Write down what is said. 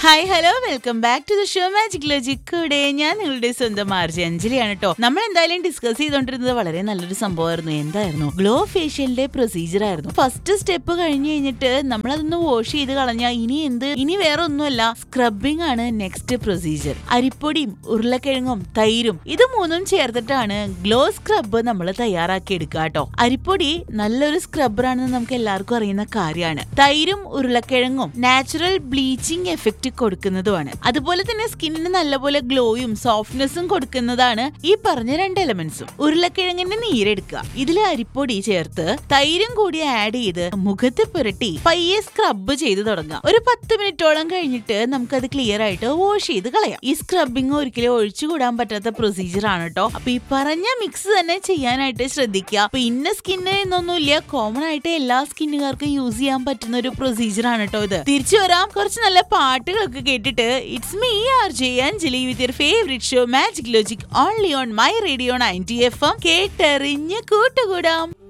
hi hello welcome back to the show Magic Logic കൂടെ ഞാൻ നിങ്ങളുടെ സ്വന്തം ആർജി അഞ്ജലിയാണ് കേട്ടോ നമ്മൾ എന്തായാലും ഡിസ്കസ് ചെയ്തോണ്ടിരുന്നത് വളരെ നല്ലൊരു സംഭവമായിരുന്നു എന്തായിരുന്നു ഗ്ലോ ഫേഷ്യലിന്റെ പ്രൊസീജിയർ ആയിരുന്നു ഫസ്റ്റ് സ്റ്റെപ്പ് കഴിഞ്ഞു കഴിഞ്ഞിട്ട് നമ്മൾ അതൊന്ന് വാഷ് ചെയ്ത് കളഞ്ഞാൽ ഇനി എന്ത് ഇനി വേറെ ഒന്നുമല്ല സ്ക്രബിംഗ് ആണ് നെക്സ്റ്റ് പ്രൊസീജിയർ അരിപ്പൊടിയും ഉരുളക്കിഴങ്ങും തൈരും ഇത് മൂന്നും ചേർത്തിട്ടാണ് ഗ്ലോ സ്ക്രബ് നമ്മൾ തയ്യാറാക്കി എടുക്കുക കേട്ടോ അരിപ്പൊടി നല്ലൊരു സ്ക്രബ്ബറാണെന്ന് നമുക്ക് എല്ലാവർക്കും അറിയുന്ന കാര്യമാണ് തൈരും ഉരുളക്കിഴങ്ങും നാച്ചുറൽ ബ്ലീച്ചിങ് എഫക്റ്റ് കൊടുക്കുന്നതുമാണ് അതുപോലെ തന്നെ സ്കിന്നിന് നല്ലപോലെ ഗ്ലോയും സോഫ്റ്റ്നെസ്സും കൊടുക്കുന്നതാണ് ഈ പറഞ്ഞ രണ്ട് എലമെന്റ്സും ഉരുളക്കിഴങ്ങിന്റെ നീരെടുക്കുക ഇതിൽ അരിപ്പൊടി ചേർത്ത് തൈരും കൂടി ആഡ് ചെയ്ത് മുഖത്ത് പുരട്ടി പയ്യെ സ്ക്രബ് ചെയ്ത് തുടങ്ങാം ഒരു പത്ത് മിനിറ്റോളം കഴിഞ്ഞിട്ട് നമുക്കത് ക്ലിയർ ആയിട്ട് വാഷ് ചെയ്ത് കളയാം ഈ സ്ക്രബിങ് ഒരിക്കലും ഒഴിച്ചുകൂടാൻ പറ്റാത്ത പ്രൊസീജിയർ ആണ് കേട്ടോ അപ്പൊ ഈ പറഞ്ഞ മിക്സ് തന്നെ ചെയ്യാനായിട്ട് ശ്രദ്ധിക്കുക അപ്പൊ ഇന്ന സ്കിന്ന് എന്നൊന്നുമില്ല കോമൺ ആയിട്ട് എല്ലാ സ്കിന്നുകാർക്കും യൂസ് ചെയ്യാൻ പറ്റുന്ന ഒരു പ്രൊസീജിയർ ആണ് കേട്ടോ ഇത് തിരിച്ചു വരാം കുറച്ച് നല്ല പാട്ടുകളൊക്കെ കേട്ടിട്ട് it's me R J Anjali with your favourite show Magic Logic only on My Radio ninety F M കേട്ടെറിഞ്ഞ് കൂട്ടുകൂടാം